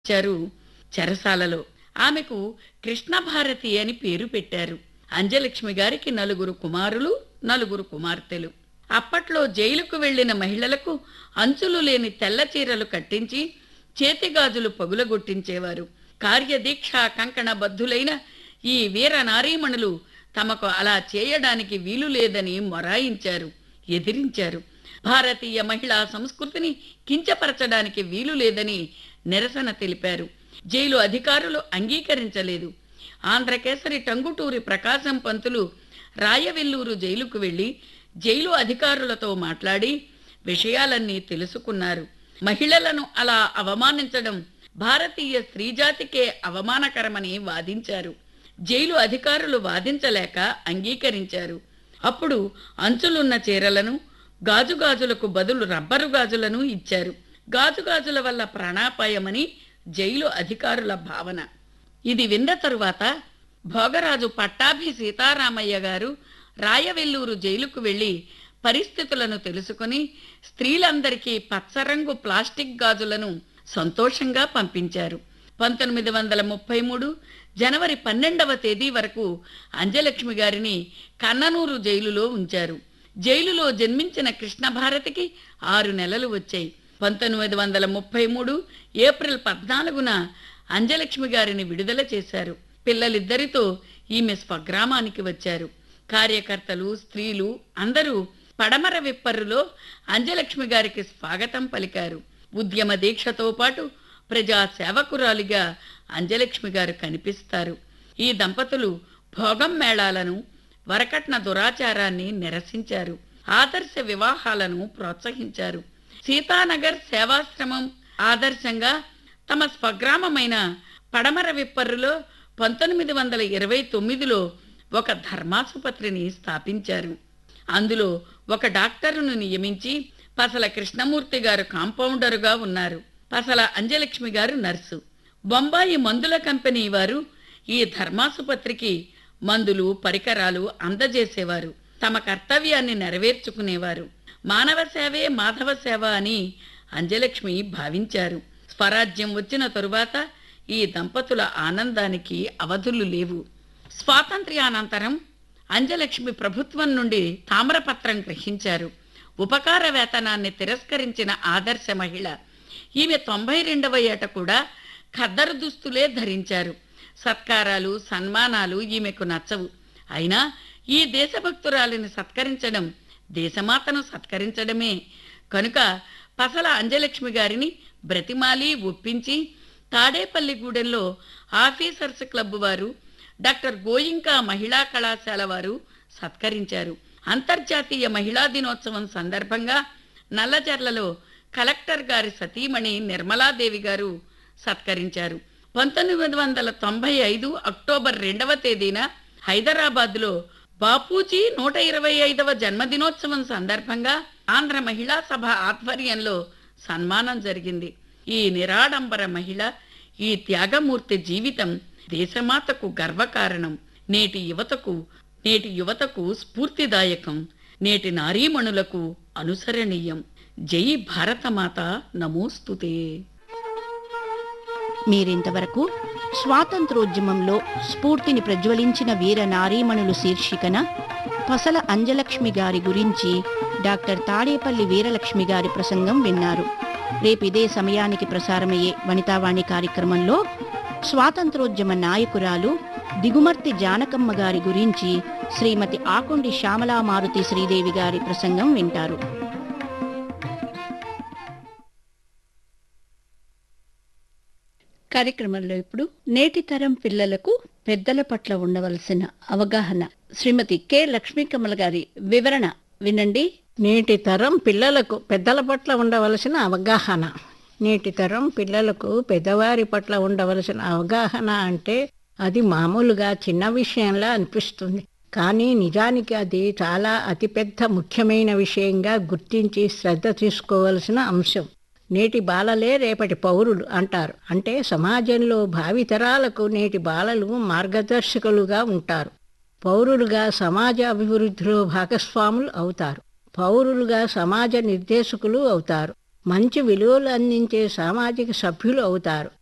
ఇచ్చారు చెరసాలలో ఆమెకు కృష్ణభారతి అని పేరు పెట్టారు అంజలక్ష్మి గారికి నలుగురు కుమారులు నలుగురు కుమార్తెలు అప్పట్లో జైలుకు వెళ్లిన మహిళలకు అంచులు లేని తెల్ల చీరలు కట్టించి చేతిగాజులు పగులగొట్టించేవారు కార్యదీక్ష కంకణ బద్ధులైన ఈ వీర నారీమణులు తమకు అలా చేయడానికి వీలు లేదని మొరాయించారు ఎదిరించారు భారతీయ మహిళా సంస్కృతిని కించపరచడానికి వీలు లేదని నిరసన తెలిపారు జైలు అధికారులు అంగీకరించలేదు ఆంధ్రకేసరి టంగుటూరి ప్రకాశం పంతులు రాయవెల్లూరు జైలుకు వెళ్లి జైలు అధికారులతో మాట్లాడి విషయాలన్నీ తెలుసుకున్నారు మహిళలను అలా అవమానించడం భారతీయ స్త్రీజాతికే అవమానకరమని వాదించారు జైలు అధికారులు వాదించలేక అంగీకరించారు అప్పుడు అంచులున్న చీరలను గాజుగాజులకు బదులు రబ్బరు గాజులను ఇచ్చారు గాజుగాజుల వల్ల ప్రాణాపాయమని జైలు అధికారుల భావన ఇది విన్న తరువాత భోగరాజు పట్టాభి సీతారామయ్య గారు రాయవెల్లూరు జైలుకు వెళ్లి పరిస్థితులను తెలుసుకుని స్త్రీలందరికీ పచ్చరంగు ప్లాస్టిక్ గాజులను సంతోషంగా పంపించారు పంతొమ్మిది వందల ముప్పై మూడు జనవరి పన్నెండవ తేదీ వరకు అంజలక్ష్మి గారిని కన్ననూరు జైలులో ఉంచారు జైలులో జన్మించిన కృష్ణభారతికి ఆరు నెలలు వచ్చాయి పంతొమ్మిది వందల ముప్పై మూడు ఏప్రిల్ పద్నాలుగున అంజలక్ష్మి గారిని విడుదల చేశారు పిల్లలిద్దరితో ఈమె స్వగ్రామానికి వచ్చారు కార్యకర్తలు స్త్రీలు అందరూ పడమర విప్పరులో అంజలక్ష్మి గారికి స్వాగతం పలికారు ఉద్యమ దీక్షతో పాటు ప్రజా సేవకురాలిగా అంజలక్ష్మి గారు కనిపిస్తారు ఈ దంపతులు భోగం మేళాలను వరకట్న దురాచారాన్ని నిరసించారు ఆదర్శ వివాహాలను ప్రోత్సహించారు సీతానగర్ సేవాశ్రమం ఆదర్శంగా తమ స్వగ్రామమైన పడమర విప్పర్రులో పంతొమ్మిది వందల ఇరవై తొమ్మిదిలో ఒక ధర్మాసుపత్రిని స్థాపించారు అందులో ఒక డాక్టరును నియమించి పసల కృష్ణమూర్తి గారు కాంపౌండరుగా ఉన్నారు పసల అంజలక్ష్మి గారు నర్సు బొంబాయి మందుల కంపెనీ వారు ఈ ధర్మాసుపత్రికి మందులు పరికరాలు అందజేసేవారు తమ కర్తవ్యాన్ని నెరవేర్చుకునేవారు మానవ సేవే మాధవ సేవ అని అంజలక్ష్మి భావించారు స్వరాజ్యం వచ్చిన తరువాత ఈ దంపతుల ఆనందానికి అవధులు లేవు స్వాతంత్ర్యానంతరం అంజలక్ష్మి ప్రభుత్వం నుండి తామ్రపత్రం గ్రహించారు ఉపకార వేతనాన్ని తిరస్కరించిన ఆదర్శ మహిళ ఈమె తొంభై రెండవ ఏట కూడా ఖద్దరు దుస్తులే ధరించారు సత్కారాలు సన్మానాలు ఈమెకు నచ్చవు అయినా ఈ దేశభక్తురాలిని సత్కరించడం దేశమాతను సత్కరించడమే కనుక పసల అంజలక్ష్మి గారిని బ్రతిమాలి ఒప్పించి తాడేపల్లిగూడెంలో ఆఫీసర్స్ క్లబ్ వారు డాక్టర్ గోయింకా మహిళా కళాశాల వారు సత్కరించారు అంతర్జాతీయ మహిళా దినోత్సవం సందర్భంగా నల్లజర్లలో కలెక్టర్ గారి సతీమణి నిర్మలాదేవి గారు సత్కరించారు పంతొమ్మిది వందల తొంభై ఐదు అక్టోబర్ రెండవ తేదీన హైదరాబాద్లో బాపూజీ నూట ఇరవై ఐదవ జన్మదినోత్సవం సందర్భంగా ఆంధ్ర మహిళా సభ ఆధ్వర్యంలో సన్మానం జరిగింది ఈ నిరాడంబర మహిళ ఈ త్యాగమూర్తి జీవితం దేశమాతకు గర్వకారణం నేటి యువతకు నేటి యువతకు స్ఫూర్తిదాయకం నేటి నారీమణులకు అనుసరణీయం జై భారతమాత నమోస్తుతే మీరింతవరకు స్వాతంత్రోద్యమంలో స్ఫూర్తిని ప్రజ్వలించిన వీర నారీమణులు శీర్షికన పసల అంజలక్ష్మి గారి గురించి డాక్టర్ తాడేపల్లి వీరలక్ష్మి గారి ప్రసంగం విన్నారు రేపు ఇదే సమయానికి ప్రసారమయ్యే వనితావాణి కార్యక్రమంలో స్వాతంత్రోద్యమ నాయకురాలు దిగుమర్తి జానకమ్మ గారి గురించి శ్రీమతి ఆకొండి శ్యామలా మారుతి శ్రీదేవి గారి ప్రసంగం వింటారు కార్యక్రమంలో ఇప్పుడు నేటి తరం పిల్లలకు పెద్దల పట్ల ఉండవలసిన అవగాహన శ్రీమతి కె లక్ష్మీకమల గారి వివరణ వినండి నేటి తరం పిల్లలకు పెద్దల పట్ల ఉండవలసిన అవగాహన నేటి తరం పిల్లలకు పెద్దవారి పట్ల ఉండవలసిన అవగాహన అంటే అది మామూలుగా చిన్న విషయంలా అనిపిస్తుంది కానీ నిజానికి అది చాలా అతిపెద్ద ముఖ్యమైన విషయంగా గుర్తించి శ్రద్ధ తీసుకోవలసిన అంశం నేటి బాలలే రేపటి పౌరులు అంటారు అంటే సమాజంలో భావితరాలకు నేటి బాలలు మార్గదర్శకులుగా ఉంటారు పౌరులుగా సమాజ అభివృద్ధిలో భాగస్వాములు అవుతారు పౌరులుగా సమాజ నిర్దేశకులు అవుతారు మంచి విలువలు అందించే సామాజిక సభ్యులు అవుతారు